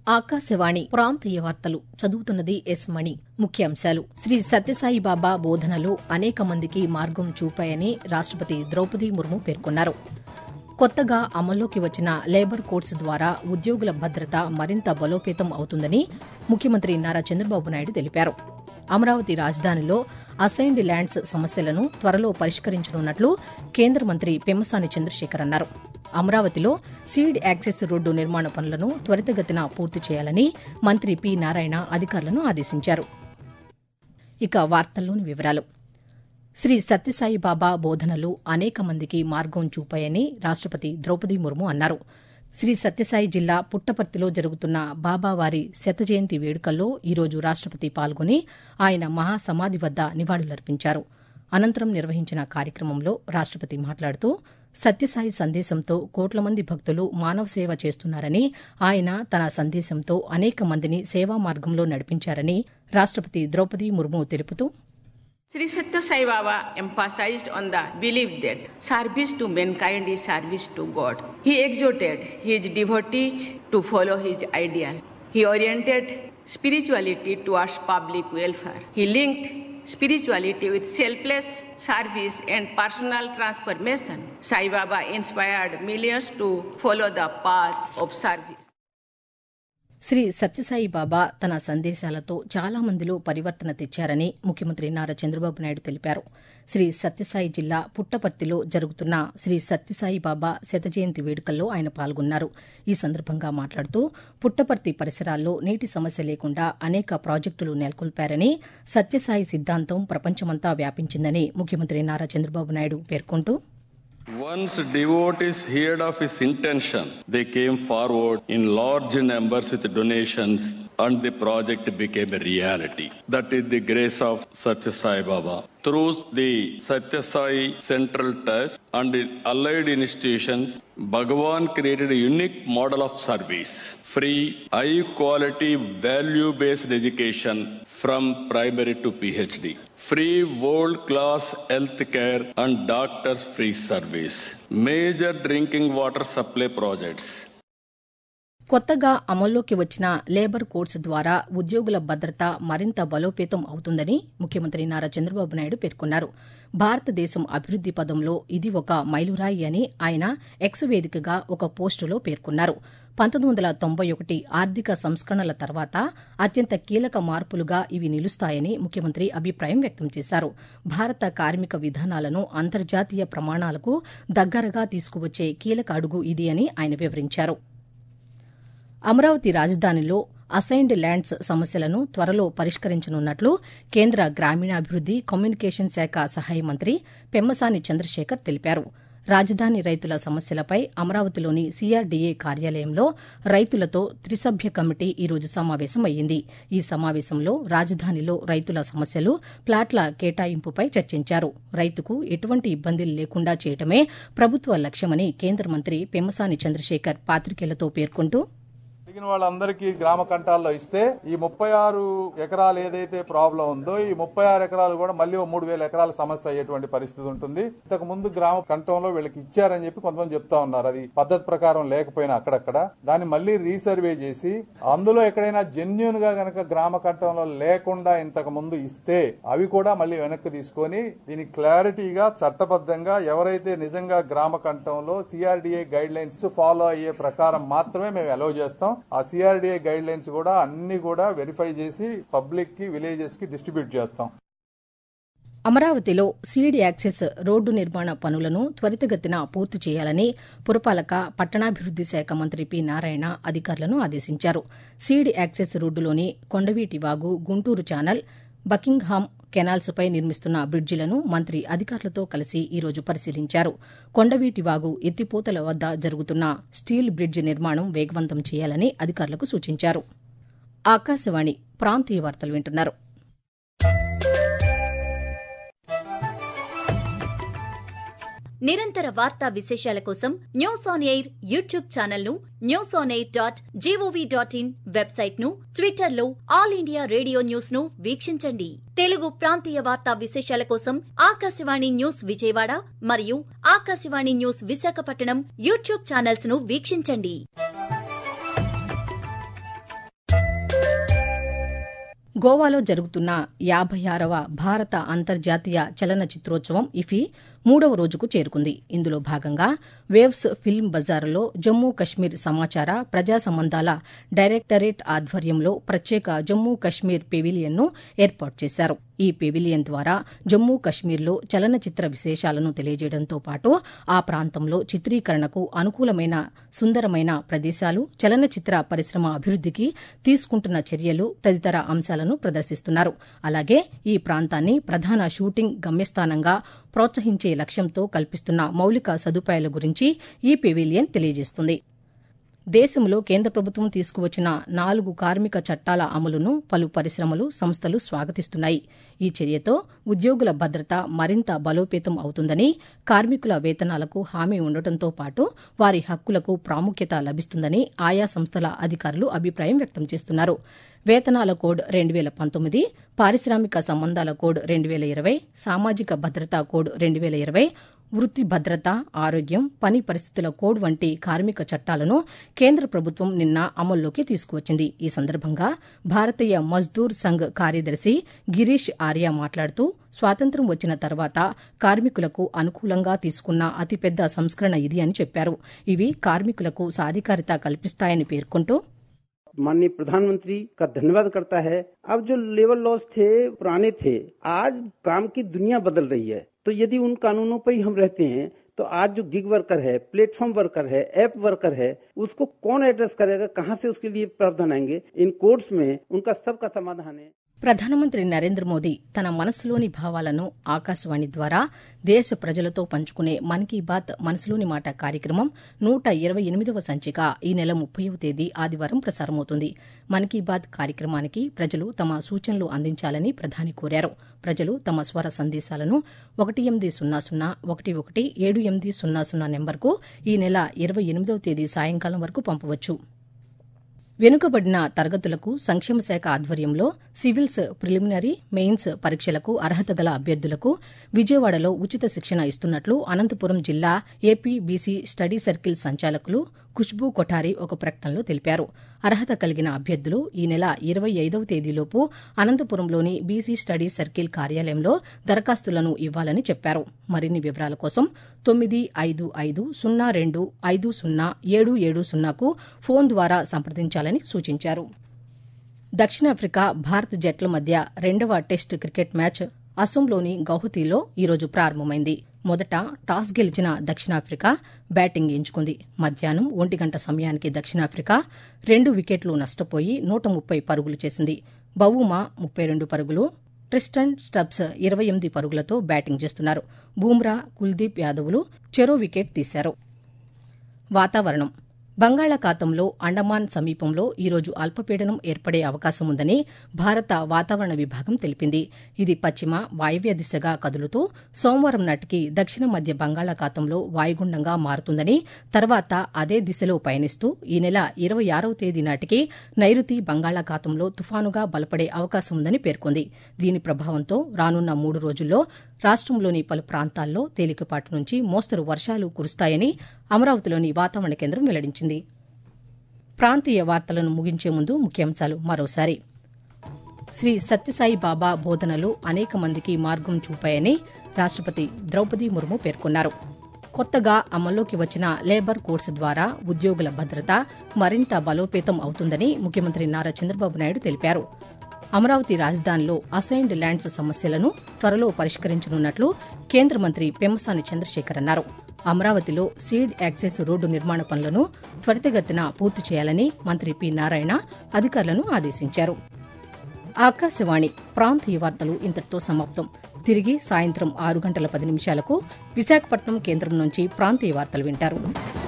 ఆకాశవాణి ప్రాంతీయ వార్తలు చదువుతున్నది ఎస్ మణి ముఖ్యాంశాలు శ్రీ సత్యసాయి బాబా బోధనలు అనేక మందికి మార్గం చూపాయని రాష్టపతి ద్రౌపది ముర్ము పేర్కొన్నారు కొత్తగా అమల్లోకి వచ్చిన లేబర్ కోడ్స్ ద్వారా ఉద్యోగుల భద్రత మరింత బలోపేతం అవుతుందని ముఖ్యమంత్రి నారా చంద్రబాబు నాయుడు తెలిపారు అమరావతి రాజధానిలో అసైన్డ్ ల్యాండ్స్ సమస్యలను త్వరలో పరిష్కరించనున్నట్లు కేంద్ర మంత్రి పెమ్మసాని చంద్రశేఖర్ అన్నారు అమరావతిలో సీడ్ యాక్సెస్ రోడ్డు నిర్మాణ పనులను త్వరితగతిన పూర్తి చేయాలని మంత్రి పి నారాయణ అధికారులను ఆదేశించారు ఇక వార్తల్లోని వివరాలు శ్రీ సత్యసాయి బాబా బోధనలు అనేక మందికి మార్గం చూపాయని రాష్టపతి ద్రౌపది ముర్ము అన్నారు శ్రీ సత్యసాయి జిల్లా పుట్టపర్తిలో జరుగుతున్న బాబావారి శత జయంతి వేడుకల్లో ఈరోజు రాష్టపతి పాల్గొని ఆయన మహాసమాధి వద్ద నివాళులర్పించారు అనంతరం నిర్వహించిన కార్యక్రమంలో రాష్టపతి మాట్లాడుతూ సత్యసాయి సందేశంతో కోట్ల మంది భక్తులు మానవ సేవ చేస్తున్నారని ఆయన తన సందేశంతో అనేక మందిని సేవా మార్గంలో నడిపించారని రాష్టపతి ద్రౌపది ముర్ము తెలుపుతూ Sri Satya Sai Baba emphasized on the belief that service to mankind is service to God. He exhorted his devotees to follow his ideal. He oriented spirituality towards public welfare. He linked spirituality with selfless service and personal transformation. Sai Baba inspired millions to follow the path of service. Shri Sathya Sai బాబా తన సందేశాలతో చాలా మందిలో పరివర్తన తెచ్చారని ముఖ్యమంత్రి నారా చంద్రబాబు నాయుడు తెలిపారు శ్రీ సత్యసాయి జిల్లా పుట్టపర్తిలో జరుగుతున్న శ్రీ సత్యసాయి బాబా శత జయంతి వేడుకల్లో ఆయన పాల్గొన్నారు ఈ సందర్భంగా మాట్లాడుతూ పుట్టపర్తి పరిసరాల్లో నీటి సమస్య లేకుండా అనేక ప్రాజెక్టులు నెలకొల్పారని సత్యసాయి సిద్దాంతం ప్రపంచమంతా వ్యాపించిందని ముఖ్యమంత్రి నారా చంద్రబాబు నాయుడు పేర్కొంటూ Once devotees heard of his intention, they came forward in large numbers with donations and the project became a reality. That is the grace of Satya Sai Baba. Through the Satya Sai Central Trust and allied institutions, Bhagavan created a unique model of service. Free, high quality, value based education from primary to PhD. Free world class health care and doctors free service. Major drinking water supply projects. కొత్తగా అమల్లోకి వచ్చిన labour codes ద్వారా ఉద్యోగుల భద్రత మరింత బలోపేతం అవుతుందని ముఖ్యమంత్రి నారా చంద్రబాబు నాయుడు పేర్కొన్నారు భారతదేశం అభివృద్ది పదంలో ఇది ఒక మైలురాయి అని ఆయన ఎక్స్ వేదికగా ఒక పోస్టులో పేర్కొన్నారు పంతొమ్మిది వందల తొంభై ఒకటి ఆర్థిక సంస్కరణల తర్వాత అత్యంత కీలక మార్పులుగా ఇవి నిలుస్తాయని ముఖ్యమంత్రి అభిప్రాయం వ్యక్తం చేశారు భారత కార్మిక విధానాలను అంతర్జాతీయ ప్రమాణాలకు దగ్గరగా తీసుకువచ్చే కీలక అడుగు ఇది అని ఆయన వివరించారు అమరావతి రాజధానిలో అసైన్డ్ ల్యాండ్స్ సమస్యలను త్వరలో పరిష్కరించనున్నట్లు కేంద్ర గ్రామీణాభివృద్ది కమ్యూనికేషన్ శాఖ సహాయ మంత్రి పెమ్మసాని చంద్రశేఖర్ తెలిపారు రాజధాని రైతుల సమస్యలపై అమరావతిలోని సీఆర్డీఏ కార్యాలయంలో రైతులతో త్రిసభ్య కమిటీ ఈరోజు సమావేశమయ్యింది ఈ సమావేశంలో రాజధానిలో రైతుల సమస్యలు ప్లాట్ల కేటాయింపుపై చర్చించారు రైతుకు ఎటువంటి ఇబ్బందులు లేకుండా చేయటమే ప్రభుత్వ లక్ష్యమని కేంద్ర మంత్రి పెమ్మసాని చంద్రశేఖర్ పాతికేయులతో పేర్కొంటూ అడిగిన వాళ్ళందరికీ గ్రామ కంటాల్లో ఇస్తే ఈ ముప్పై ఆరు ఎకరాలు ఏదైతే ప్రాబ్లం ఉందో ఈ ముప్పై ఆరు ఎకరాలు కూడా మళ్ళీ ఓ మూడు వేల ఎకరాల సమస్య అయ్యేటువంటి పరిస్థితి ఉంటుంది ఇంతకు ముందు గ్రామ కంఠంలో వీళ్ళకి ఇచ్చారని చెప్పి కొంతమంది చెప్తా ఉన్నారు అది పద్ధతి ప్రకారం లేకపోయినా అక్కడక్కడ దాన్ని మళ్ళీ రీసర్వే చేసి అందులో ఎక్కడైనా జెన్యున్ గా గనక గ్రామ కంఠంలో లేకుండా ఇంతకు ముందు ఇస్తే అవి కూడా మళ్ళీ వెనక్కి తీసుకొని దీని క్లారిటీగా చట్టబద్ధంగా ఎవరైతే నిజంగా గ్రామ కంఠంలో సిఆర్డిఏ గైడ్ లైన్స్ ఫాలో అయ్యే ప్రకారం మాత్రమే మేము అలౌ చేస్తాం ఆ సిఆర్డిఏ గైడ్ లైన్స్ కూడా అన్ని కూడా వెరిఫై చేసి పబ్లిక్ కి విలేజెస్ కి డిస్ట్రిబ్యూట్ చేస్తాం అమరావతిలో సీడ్ యాక్సెస్ రోడ్డు నిర్మాణ పనులను త్వరితగతిన పూర్తి చేయాలని పురపాలక పట్టణాభివృద్ది శాఖ మంత్రి పి నారాయణ అధికారులను ఆదేశించారు సీడ్ యాక్సెస్ రోడ్డులోని కొండవీటి వాగు గుంటూరు ఛానల్ బకింగ్హామ్ కెనాల్స్పై నిర్మిస్తున్న బ్రిడ్జిలను మంత్రి అధికారులతో కలిసి ఈరోజు పరిశీలించారు కొండవీటి వాగు ఎత్తిపోతల వద్ద జరుగుతున్న స్టీల్ బ్రిడ్జ్ నిర్మాణం వేగవంతం చేయాలని అధికారులకు సూచించారు ఆకాశవాణి ప్రాంతీయ వార్తలు వింటున్నారు నిరంతర వార్తా విశేషాల కోసం news on air YouTube channel ను news on air dot G O V dot in website ను ట్విట్టర్ లో ఆల్ ఇండియా రేడియో న్యూస్ ను వీక్షించండి తెలుగు ప్రాంతీయ వార్తా విశేషాల కోసం ఆకాశవాణి న్యూస్ విజయవాడ మరియు Akashvani news Visakhapatnam YouTube channels ను వీక్షించండి గోవాలో జరుగుతున్న యాభై ఆరవ భారత అంతర్జాతీయ చలన చిత్రోత్సవం ఇఫీ మూడవ రోజుకు చేరుకుంది ఇందులో భాగంగా వేవ్స్ ఫిల్మ్ బజార్లో జమ్మూ కశ్మీర్ సమాచార ప్రజా సంబంధాల డైరెక్టరేట్ ఆధ్వర్యంలో ప్రత్యేక జమ్మూ కశ్మీర్ పెవిలియన్ను ఏర్పాటు చేశారు ఈ పెవిలియన్ ద్వారా జమ్మూ కశ్మీర్లో చలనచిత్ర విశేషాలను తెలియజేయడంతో పాటు ఆ ప్రాంతంలో చిత్రీకరణకు అనుకూలమైన సుందరమైన ప్రదేశాలు చలనచిత్ర పరిశ్రమ అభివృద్దికి తీసుకుంటున్న చర్యలు తదితర అంశాలను ప్రదర్శిస్తున్నారు అలాగే ఈ ప్రాంతాన్ని ప్రధాన షూటింగ్ గమ్యస్థానంగా ప్రోత్సహించే లక్ష్యంతో కల్పిస్తున్న మౌలిక సదుపాయాల గురించి ఈ పెవిలియన్ తెలియజేస్తుంది దేశంలో కేంద్ర ప్రభుత్వం తీసుకువచ్చిన నాలుగు కార్మిక చట్టాల అమలును పలు పరిశ్రమలు సంస్థలు స్వాగతిస్తున్నాయి ఈ చర్యతో ఉద్యోగుల భద్రత మరింత బలోపేతం అవుతుందని కార్మికుల వేతనాలకు హామీ ఉండటంతో పాటు వారి హక్కులకు ప్రాముఖ్యత లభిస్తుందని ఆయా సంస్థల అధికారులు అభిప్రాయం వ్యక్తం చేస్తున్నారు వేతనాల కోడ్ రెండు వేల పంతొమ్మిది పారిశ్రామిక సంబంధాల కోడ్ రెండు వేల ఇరవై సామాజిక భద్రతా కోడ్ రెండు వేల ఇరవై వృత్తి భద్రత ఆరోగ్యం పని పరిస్థితుల కోడ్ వంటి కార్మిక చట్టాలను కేంద్ర ప్రభుత్వం నిన్న అమల్లోకి తీసుకువచ్చింది ఈ సందర్భంగా భారతీయ మజ్దూర్ సంఘ్ కార్యదర్శి గిరీష్ ఆర్య మాట్లాడుతూ స్వాతంత్ర్యం వచ్చిన తర్వాత కార్మికులకు అనుకూలంగా తీసుకున్న అతిపెద్ద సంస్కరణ ఇది అని చెప్పారు ఇవి కార్మికులకు సాధికారిత కల్పిస్తాయని పేర్కొంటూ माननीय प्रधानमंत्री का धन्यवाद करता है अब जो लेबर लॉस थे पुराने थे आज काम की दुनिया बदल रही है तो यदि उन कानूनों पर ही हम रहते हैं तो आज जो गिग वर्कर है प्लेटफॉर्म वर्कर है ऐप वर्कर है उसको कौन एड्रेस करेगा कहाँ से उसके लिए प्रावधान आएंगे इन कोर्ट्स में उनका सबका समाधान है ప్రధానమంత్రి నరేంద్ర మోదీ తన మనసులోని భావాలను ఆకాశవాణి ద్వారా దేశ ప్రజలతో పంచుకునే మన్ కీ బాత్ మనసులోని మాట కార్యక్రమం నూట ఇరవై ఎనిమిదవ సంచిక ఈ నెల ముప్పైవ తేదీ ఆదివారం ప్రసారమవుతుంది మన్ కీ బాత్ కార్యక్రమానికి ప్రజలు తమ సూచనలు అందించాలని ప్రధాని కోరారు ప్రజలు తమ స్వర సందేశాలను ఒకటి ఎనిమిది సున్నా సున్నా ఒకటి ఒకటి ఏడు ఎనిమిది సున్నా సున్నా నెంబర్కు ఈ నెల ఇరవై ఎనిమిదవ తేదీ సాయంకాలం వరకు పంపవచ్చు వెనుకబడిన తరగతులకు సంక్షేమ శాఖ ఆధ్వర్యంలో సివిల్స్ ప్రిలిమినరీ మెయిన్స్ పరీక్షలకు అర్హత గల అభ్యర్థులకు విజయవాడలో ఉచిత శిక్షణ ఇస్తున్నట్లు అనంతపురం జిల్లా ఏపీ బీసీ స్టడీ సర్కిల్ సంచాలకులు ఖుష్బూ కొఠారి ఒక ప్రకటనలో తెలిపారు అర్హత కలిగిన అభ్యర్థులు ఈ నెల ఇరవై ఐదవ తేదీలోపు అనంతపురంలోని బీసీ స్టడీ సర్కిల్ కార్యాలయంలో దరఖాస్తులను ఇవ్వాలని చెప్పారు మరిన్ని వివరాల కోసం తొమ్మిది ఐదు ఐదు సున్నా రెండు ఐదు సున్నా ఏడు ఏడు సున్నాకు ఫోన్ ద్వారా సంప్రదించాలని సూచించారు దక్షిణాఫ్రికా భారత్ జట్ల మధ్య రెండవ టెస్ట్ క్రికెట్ మ్యాచ్ అసోంలోని గౌహతిలో ఈరోజు ప్రారంభమైంది మొదట టాస్ గెలిచిన దక్షిణాఫ్రికా బ్యాటింగ్ ఎంచుకుంది మధ్యాహ్నం ఒంటి గంట సమయానికి దక్షిణాఫ్రికా రెండు వికెట్లు నష్టపోయి నూట ముప్పై పరుగులు చేసింది బవూమా ముప్పై రెండు పరుగులు ట్రిస్టన్ స్టబ్స్ ఇరవై ఎనిమిది పరుగులతో బ్యాటింగ్ చేస్తున్నారు బూమ్రా కుల్దీప్ యాదవ్లు చెరో వికెట్ తీశారు వాతావరణం బంగాళాఖాతంలో అండమాన్ సమీపంలో ఈరోజు అల్పపీడనం ఏర్పడే అవకాశం ఉందని భారత వాతావరణ విభాగం తెలిపింది ఇది పశ్చిమ వాయవ్య దిశగా కదులుతూ సోమవారం నాటికి దక్షిణ మధ్య బంగాళాఖాతంలో వాయుగుండంగా మారుతుందని తర్వాత అదే దిశలో పయనిస్తూ ఈ నెల ఇరవై ఆరవ తేదీ నాటికి నైరుతి బంగాళాఖాతంలో తుఫానుగా బలపడే అవకాశం ఉందని పేర్కొంది దీని ప్రభావంతో రానున్న మూడు రోజుల్లో రాష్టంలోని పలు ప్రాంతాల్లో తేలికపాటి నుంచి మోస్తరు వర్షాలు కురుస్తాయని అమరావతిలోని వాతావరణ కేంద్రం వెల్లడించింది ప్రాంతీయ వార్తలను ముగించే ముందు ముఖ్యాంశాలు మరోసారి శ్రీ సత్యసాయి బాబా బోధనలు అనేక మందికి మార్గం చూపాయని రాష్టపతి ద్రౌపది ముర్ము పేర్కొన్నారు కొత్తగా అమల్లోకి వచ్చిన లేబర్ కోర్సు ద్వారా ఉద్యోగుల భద్రత మరింత బలోపేతం అవుతుందని ముఖ్యమంత్రి నారా చంద్రబాబు నాయుడు తెలిపారు అమరావతి రాజధానిలో అసైన్డ్ ల్యాండ్స్ సమస్యలను త్వరలో పరిష్కరించనున్నట్లు కేంద్ర మంత్రి పెమ్మసాని చంద్రశేఖర్ అన్నారు అమరావతిలో సీడ్ యాక్సెస్ రోడ్డు నిర్మాణ పనులను త్వరితగతిన పూర్తి చేయాలని మంత్రి పి నారాయణ అధికారులను ఆదేశించారు ఆకాశవాణి ప్రాంతీయ వార్తలు ఇంతటితో సమాప్తం తిరిగి సాయంత్రం ఆరు గంటల పది నిమిషాలకు విశాఖపట్నం కేంద్రం నుంచి ప్రాంతీయ వార్తలు వింటారు